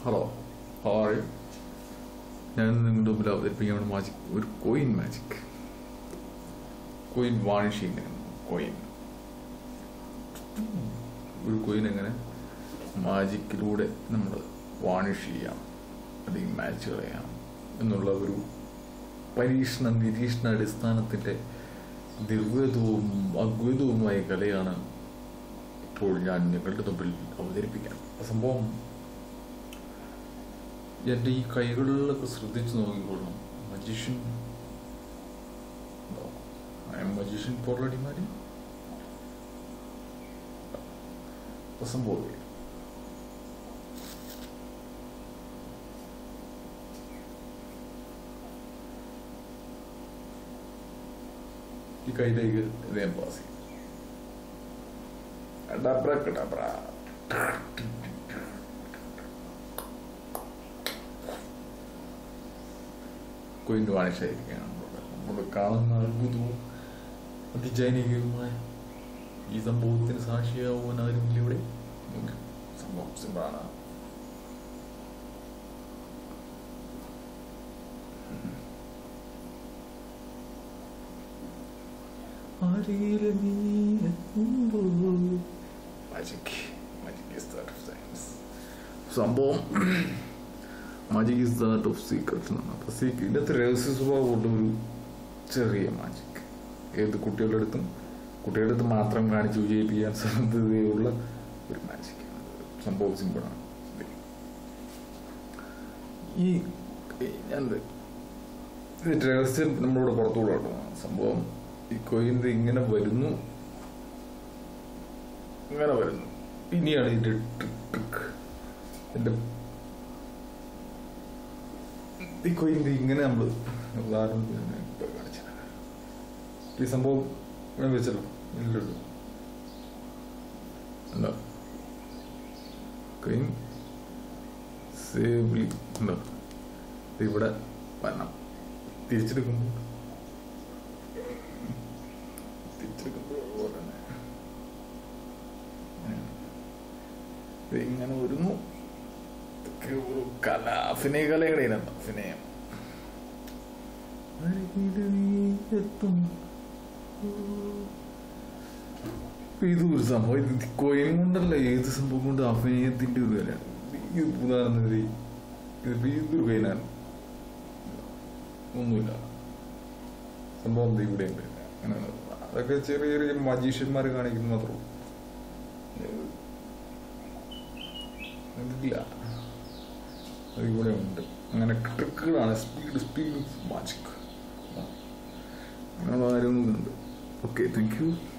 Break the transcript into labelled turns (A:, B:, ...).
A: hello hi ഞാൻ നിങ്ങളുടെ മുമ്പിൽ അവതരിപ്പിക്കുകയാണ് മാജിക് ഒരു coin magic coin vanishing coin ഒരു കോയിൻ എങ്ങനെ മാജിക്കിലൂടെ നമ്മൾ വാണിഷ് ചെയ്യാം അല്ലെങ്കിൽ മാച്ച് കളയാം എന്നുള്ള ഒരു പരീക്ഷണ നിരീക്ഷണ അടിസ്ഥാനത്തിൻ്റെ ദിവ്യതവും അദ്വൈതവുമായ കലയാണ് ഇപ്പോൾ ഞാൻ നിങ്ങളുടെ മുമ്പിൽ അവതരിപ്പിക്കാം സംഭവം എൻ്റെ ഈ കൈകളിലൊക്കെ ശ്രദ്ധിച്ചു നോക്കിക്കൊള്ളണം മജീഷ്യൻ ഐ എം മജീഷ്യൻ പോർലടി മാരി സംഭവം ഈ കയ്യിലേക്ക് ഇത് ഞാൻ പാസ് ചെയ്യും ഡബ്ര ഡബ്ര കൊയിൻ്റെ വാണിഷായിരിക്കുകയാണ് നമ്മൾ കാണുന്ന അത്ഭുതവും അതിജൈനികവുമായ ഈ സംഭവത്തിന് സാക്ഷിയാവുവാൻ ആരുമില്ല ഇവിടെ സംഭവം സിമ്പിളാണ് magic magic is that of science സംഭവം magic is that of secrets എന്നാണ് അപ്പോൾ സീക്രട്ട് ഇതിനകത്ത് രഹസ്യ സ്വഭാവമുള്ള ഒരു ചെറിയ മാജിക് ഏത് കുട്ടികളുടെ അടുത്തും കുട്ടികളുടെ അടുത്ത് മാത്രം കാണിച്ച് വിജയിപ്പിക്കാൻ സാധ്യതയുള്ള ഒരു മാജിക് സംഭവം സിമ്പിളാണ് ഈ ഞാൻ ഇത് രഹസ്യം നമ്മളിവിടെ പുറത്തുകൂടെ കേട്ടോ സംഭവം ഈ കൊയിന്ത് ഇങ്ങനെ വരുന്നു ഇങ്ങനെ വരുന്നു ഇനിയാണ് ഇതിന്റെ ട്രിക്ക് എന്റെ ഈ കൊയിന്ത് ഇങ്ങനെ നമ്മൾ ഉദാഹരണത്തിന് ഞാൻ ഇപ്പൊ കാണിച്ചത് ഈ സംഭവം ഞാൻ വെച്ചല്ലോ ഇല്ലല്ലോ എന്താ കൊയിൻ സേവ്ലി എന്താ ഇവിടെ വരണം തിരിച്ചെടുക്കുമ്പോൾ തിരിച്ചെടുക്കുമ്പോൾ തന്നെ ഇത് ഇങ്ങനെ വരുന്നു ഇതൊക്കെ ഒരു കല അഭിനയ കലയുടെ ഇനം അഭിനയം ഇത് ഒരു സംഭവം ഇത് കോയിൻ കൊണ്ടല്ല ഏത് സംഭവം കൊണ്ട് അഭിനയത്തിന്റെ ഒരു കലയാണ് ഇത് ഉദാഹരണത്തിന് ഇത് ഇതൊരു കൈനാണ് ഒന്നുമില്ല സംഭവം ദേ ഇവിടെ ഉണ്ട് അങ്ങനെ അതൊക്കെ ചെറിയ ചെറിയ മജീഷ്യന്മാർ കാണിക്കുന്ന മാത്രമേ ഇതില്ല അത് ഇവിടെ ഉണ്ട് അങ്ങനെ ട്രിക്കുകളാണ് സ്പീഡ് സ്പീഡ് മാജിക് അങ്ങനെയുള്ള കാര്യങ്ങളുണ്ട് ഓക്കെ താങ്ക് യു